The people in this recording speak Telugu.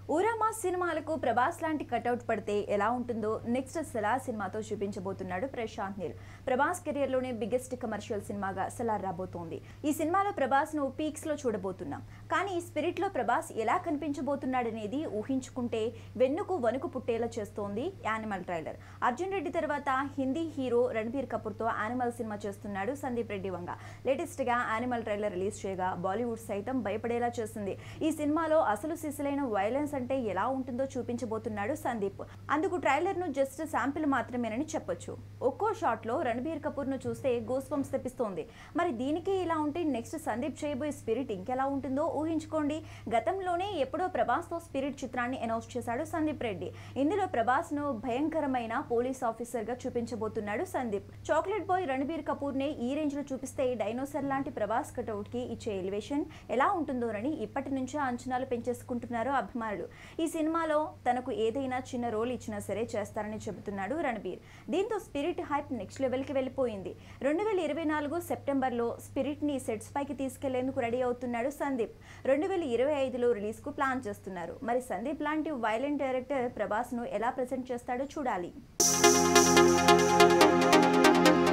ఊరమా సినిమాలకు ప్రభాస్ లాంటి కటౌట్ పడితే ఎలా ఉంటుందో నెక్స్ట్ సలార్ సినిమాతో చూపించబోతున్నాడు ప్రశాంత్ నీల్ ప్రభాస్ కెరియర్ లోనే బిగ్గెస్ట్ కమర్షియల్ సినిమాగా సలార్ రాబోతోంది ఈ సినిమాలో ప్రభాస్ ను పీక్స్ లో చూడబోతున్నాం కానీ స్పిరిట్ లో ప్రభాస్ ఎలా కనిపించబోతున్నాడనేది ఊహించుకుంటే వెన్నుకు వణుకు పుట్టేలా చేస్తోంది యానిమల్ ట్రైలర్ అర్జున్ రెడ్డి తర్వాత హిందీ హీరో రణబీర్ కపూర్ తో యానిమల్ సినిమా చేస్తున్నాడు సందీప్ రెడ్డి వంగ లేటెస్ట్ గా యానిమల్ ట్రైలర్ రిలీజ్ చేయగా బాలీవుడ్ సైతం భయపడేలా చేసింది ఈ సినిమాలో అసలు సిసలైన వైలెన్స్ అంటే ఎలా ఉంటుందో చూపించబోతున్నాడు సందీప్ అందుకు ట్రైలర్ ను జస్ట్ శాంపిల్ మాత్రమేనని చెప్పొచ్చు ఒక్కో షాట్ లో రణబీర్ కపూర్ ను చూస్తే గోస్ బంప్స్ తెప్పిస్తోంది మరి దీనికి ఇలా ఉంటే నెక్స్ట్ సందీప్ చేయబోయే స్పిరిట్ ఇంకెలా ఉంటుందో ఊహించుకోండి గతంలోనే ఎప్పుడో ప్రభాస్ తో స్పిరిట్ చిత్రాన్ని అనౌన్స్ చేశాడు సందీప్ రెడ్డి ఇందులో ప్రభాస్ ను భయంకరమైన పోలీస్ ఆఫీసర్ గా చూపించబోతున్నాడు సందీప్ చాక్లెట్ బాయ్ రణబీర్ కపూర్ నే ఈ రేంజ్ లో చూపిస్తే డైనోసర్ లాంటి ప్రభాస్ కటౌట్ కి ఇచ్చే ఎలివేషన్ ఎలా ఉంటుందోనని ఇప్పటి నుంచే అంచనాలు పెంచేసుకుంటున్నారు అభిమానులు ఈ సినిమాలో తనకు ఏదైనా చిన్న రోల్ ఇచ్చినా సరే చేస్తారని చెబుతున్నాడు రణబీర్ దీంతో స్పిరిట్ హైప్ నెక్స్ట్ లెవెల్కి వెళ్ళిపోయింది రెండు వేల ఇరవై నాలుగు సెప్టెంబర్లో స్పిరిట్ని సెట్స్ పైకి తీసుకెళ్లేందుకు రెడీ అవుతున్నాడు సందీప్ రెండు వేల ఇరవై ఐదులో రిలీజ్కు ప్లాన్ చేస్తున్నారు మరి సందీప్ లాంటి వైలెంట్ డైరెక్టర్ ప్రభాస్ను ఎలా ప్రజెంట్ చేస్తాడో చూడాలి